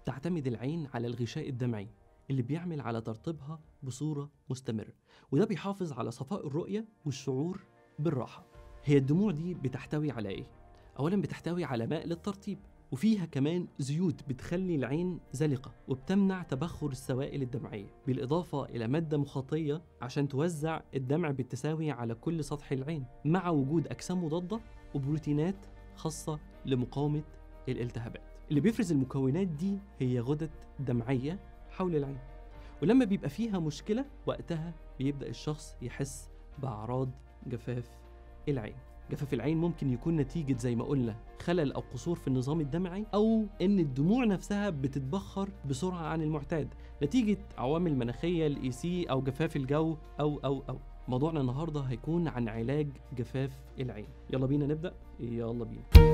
تعتمد العين على الغشاء الدمعي اللي بيعمل على ترطيبها بصورة مستمرة وده بيحافظ على صفاء الرؤية والشعور بالراحة هي الدموع دي بتحتوي على ايه؟ أولا بتحتوي على ماء للترطيب وفيها كمان زيوت بتخلي العين زلقة وبتمنع تبخر السوائل الدمعية بالإضافة إلى مادة مخاطية عشان توزع الدمع بالتساوي على كل سطح العين مع وجود أجسام مضادة وبروتينات خاصة لمقاومة الالتهابات اللي بيفرز المكونات دي هي غدد دمعية حول العين ولما بيبقى فيها مشكلة وقتها بيبدأ الشخص يحس بأعراض جفاف العين جفاف العين ممكن يكون نتيجة زي ما قلنا خلل أو قصور في النظام الدمعي أو إن الدموع نفسها بتتبخر بسرعة عن المعتاد نتيجة عوامل مناخية الاي سي أو جفاف الجو أو أو أو موضوعنا النهاردة هيكون عن علاج جفاف العين يلا بينا نبدأ يلا بينا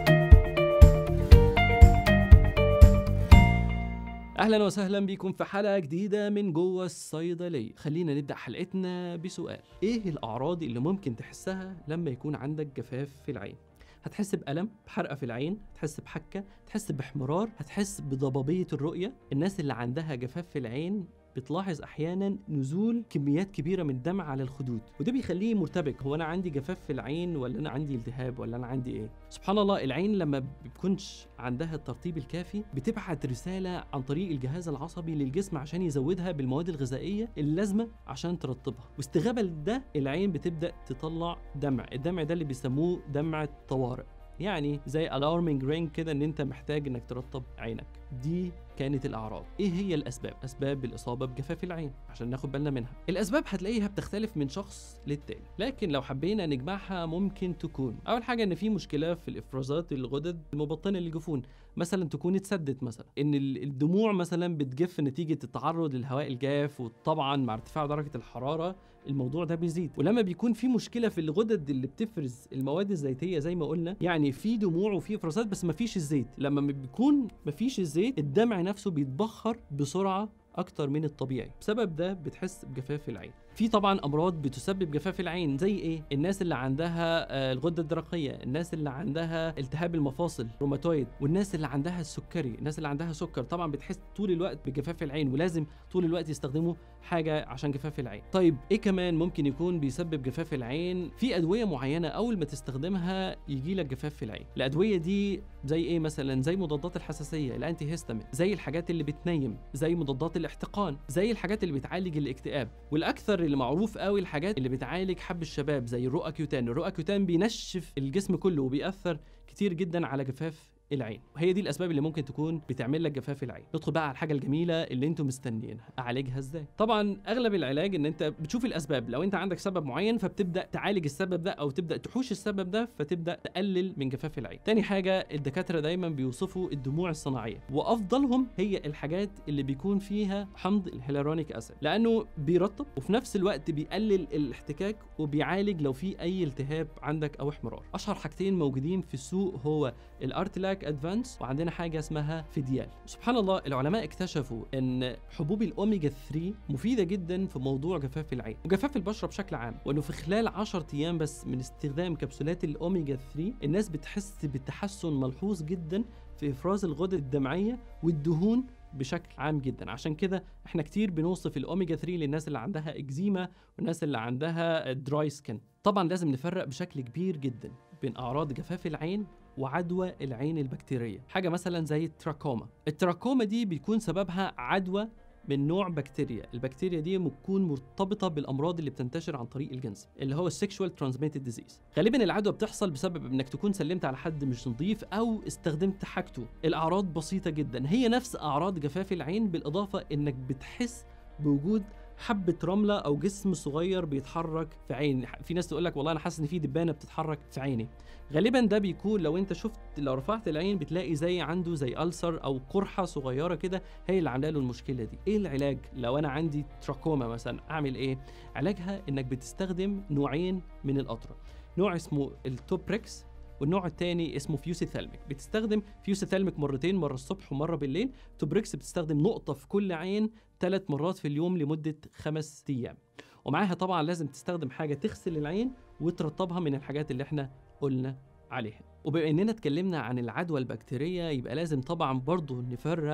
اهلا وسهلا بكم في حلقه جديده من جوه الصيدليه خلينا نبدا حلقتنا بسؤال ايه الاعراض اللي ممكن تحسها لما يكون عندك جفاف في العين هتحس بألم بحرقة في العين هتحس بحكة هتحس باحمرار هتحس بضبابية الرؤية الناس اللي عندها جفاف في العين بتلاحظ احيانا نزول كميات كبيره من الدمع على الخدود وده بيخليه مرتبك هو انا عندي جفاف في العين ولا انا عندي التهاب ولا انا عندي ايه سبحان الله العين لما بتكونش عندها الترطيب الكافي بتبعت رساله عن طريق الجهاز العصبي للجسم عشان يزودها بالمواد الغذائيه اللازمه عشان ترطبها واستجابه لده العين بتبدا تطلع دمع الدمع ده اللي بيسموه دمع الطوارئ يعني زي الارمنج رينج كده ان انت محتاج انك ترطب عينك دي كانت الاعراض ايه هي الاسباب اسباب الاصابه بجفاف العين عشان ناخد بالنا منها الاسباب هتلاقيها بتختلف من شخص للتاني لكن لو حبينا نجمعها ممكن تكون اول حاجه ان في مشكله في الافرازات الغدد المبطنه للجفون مثلا تكون اتسدت مثلا ان الدموع مثلا بتجف نتيجه التعرض للهواء الجاف وطبعا مع ارتفاع درجه الحراره الموضوع ده بيزيد ولما بيكون في مشكله في الغدد اللي بتفرز المواد الزيتيه زي ما قلنا يعني في دموع وفي افرازات بس ما فيش الزيت لما بيكون ما فيش الزيت الدمع نفسه بيتبخر بسرعه اكتر من الطبيعي بسبب ده بتحس بجفاف العين في طبعا امراض بتسبب جفاف العين زي ايه الناس اللي عندها آه، الغده الدرقيه الناس اللي عندها التهاب المفاصل روماتويد والناس اللي عندها السكري الناس اللي عندها سكر طبعا بتحس طول الوقت بجفاف العين ولازم طول الوقت يستخدموا حاجه عشان جفاف العين طيب ايه كمان ممكن يكون بيسبب جفاف العين في ادويه معينه اول ما تستخدمها يجي لك جفاف في العين الادويه دي زي ايه مثلا زي مضادات الحساسيه الانتي هيستامين زي الحاجات اللي بتنيم زي مضادات الاحتقان زي الحاجات اللي بتعالج الاكتئاب والاكثر اللي معروف قوي الحاجات اللي بتعالج حب الشباب زي الرؤاكيوتان الرؤاكيوتان بينشف الجسم كله وبيأثر كتير جدا على جفاف العين وهي دي الاسباب اللي ممكن تكون بتعمل لك جفاف العين ندخل بقى على الحاجه الجميله اللي انتم مستنيينها اعالجها ازاي طبعا اغلب العلاج ان انت بتشوف الاسباب لو انت عندك سبب معين فبتبدا تعالج السبب ده او تبدا تحوش السبب ده فتبدا تقلل من جفاف العين تاني حاجه الدكاتره دايما بيوصفوا الدموع الصناعيه وافضلهم هي الحاجات اللي بيكون فيها حمض الهيلورونيك اسيد لانه بيرطب وفي نفس الوقت بيقلل الاحتكاك وبيعالج لو في اي التهاب عندك او احمرار اشهر حاجتين موجودين في السوق هو الارتلاك ادفانس وعندنا حاجه اسمها فيديال سبحان الله العلماء اكتشفوا ان حبوب الاوميجا 3 مفيده جدا في موضوع جفاف العين وجفاف البشره بشكل عام وانه في خلال 10 ايام بس من استخدام كبسولات الاوميجا 3 الناس بتحس بتحسن ملحوظ جدا في افراز الغدد الدمعيه والدهون بشكل عام جدا عشان كده احنا كتير بنوصف الاوميجا 3 للناس اللي عندها اكزيما والناس اللي عندها دراي سكين طبعا لازم نفرق بشكل كبير جدا بين اعراض جفاف العين وعدوى العين البكتيريه حاجه مثلا زي التراكوما التراكوما دي بيكون سببها عدوى من نوع بكتيريا البكتيريا دي بتكون مرتبطه بالامراض اللي بتنتشر عن طريق الجنس اللي هو السكشوال ترانسميتد ديزيز غالبا العدوى بتحصل بسبب انك تكون سلمت على حد مش نظيف او استخدمت حاجته الاعراض بسيطه جدا هي نفس اعراض جفاف العين بالاضافه انك بتحس بوجود حبه رمله او جسم صغير بيتحرك في عين في ناس تقول لك والله انا حاسس ان في دبانه بتتحرك في عيني غالبا ده بيكون لو انت شفت لو رفعت العين بتلاقي زي عنده زي ألسر او قرحه صغيره كده هي اللي عامله له المشكله دي ايه العلاج لو انا عندي تراكوما مثلا اعمل ايه علاجها انك بتستخدم نوعين من القطره نوع اسمه التوبريكس والنوع الثاني اسمه فيوسيثالميك بتستخدم فيوسيثالميك مرتين مره الصبح ومره بالليل توبريكس بتستخدم نقطه في كل عين ثلاث مرات في اليوم لمده خمس ايام ومعاها طبعا لازم تستخدم حاجه تغسل العين وترطبها من الحاجات اللي احنا قلنا عليها وبما اننا اتكلمنا عن العدوى البكتيريه يبقى لازم طبعا برضو نفرق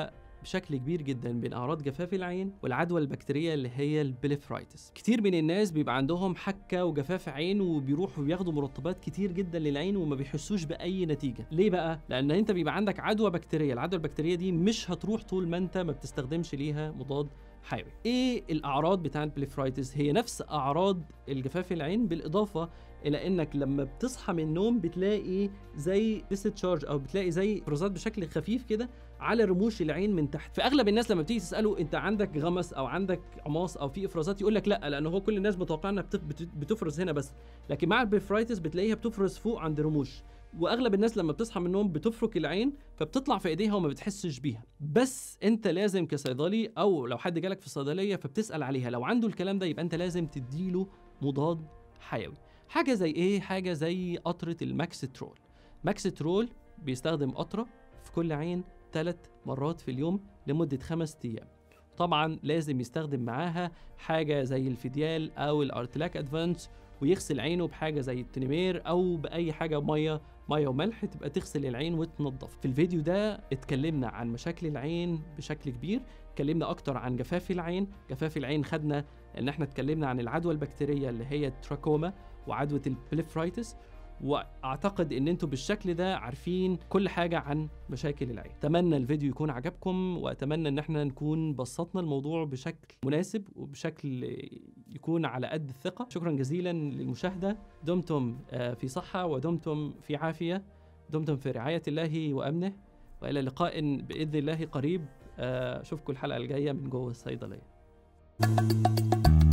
بشكل كبير جدا بين اعراض جفاف العين والعدوى البكتيريه اللي هي البليفرايتس كتير من الناس بيبقى عندهم حكه وجفاف عين وبيروحوا بياخدوا مرطبات كتير جدا للعين وما بيحسوش باي نتيجه ليه بقى لان انت بيبقى عندك عدوى بكتيريه العدوى البكتيريه دي مش هتروح طول ما انت ما بتستخدمش ليها مضاد حيوي ايه الاعراض بتاع البليفرايتس هي نفس اعراض الجفاف العين بالاضافه الى انك لما بتصحى من النوم بتلاقي زي ديستشارج او بتلاقي زي افرازات بشكل خفيف كده على رموش العين من تحت فاغلب الناس لما بتيجي تساله انت عندك غمس او عندك عماص او في افرازات يقول لك لا لان هو كل الناس متوقعه انها بتف- بت- بتفرز هنا بس لكن مع البليفرايتس بتلاقيها بتفرز فوق عند رموش واغلب الناس لما بتصحى من النوم بتفرك العين فبتطلع في ايديها وما بتحسش بيها بس انت لازم كصيدلي او لو حد جالك في الصيدليه فبتسال عليها لو عنده الكلام ده يبقى انت لازم تديله مضاد حيوي حاجه زي ايه حاجه زي قطره الماكسترول ماكسترول بيستخدم قطره في كل عين ثلاث مرات في اليوم لمده خمس ايام طبعا لازم يستخدم معاها حاجه زي الفيديال او الارتلاك ادفانس ويغسل عينه بحاجه زي التنمير او باي حاجه ميه ميه وملح تبقى تغسل العين وتنضف في الفيديو ده اتكلمنا عن مشاكل العين بشكل كبير اتكلمنا اكتر عن جفاف العين جفاف العين خدنا ان احنا اتكلمنا عن العدوى البكتيريه اللي هي التراكوما وعدوى البليفرايتس واعتقد ان انتوا بالشكل ده عارفين كل حاجه عن مشاكل العين اتمنى الفيديو يكون عجبكم واتمنى ان احنا نكون بسطنا الموضوع بشكل مناسب وبشكل يكون على قد الثقه شكرا جزيلا للمشاهده دمتم آه، في صحه ودمتم في عافيه دمتم في رعايه الله وامنه والى لقاء باذن الله قريب آه، اشوفكم الحلقه الجايه من جوه الصيدليه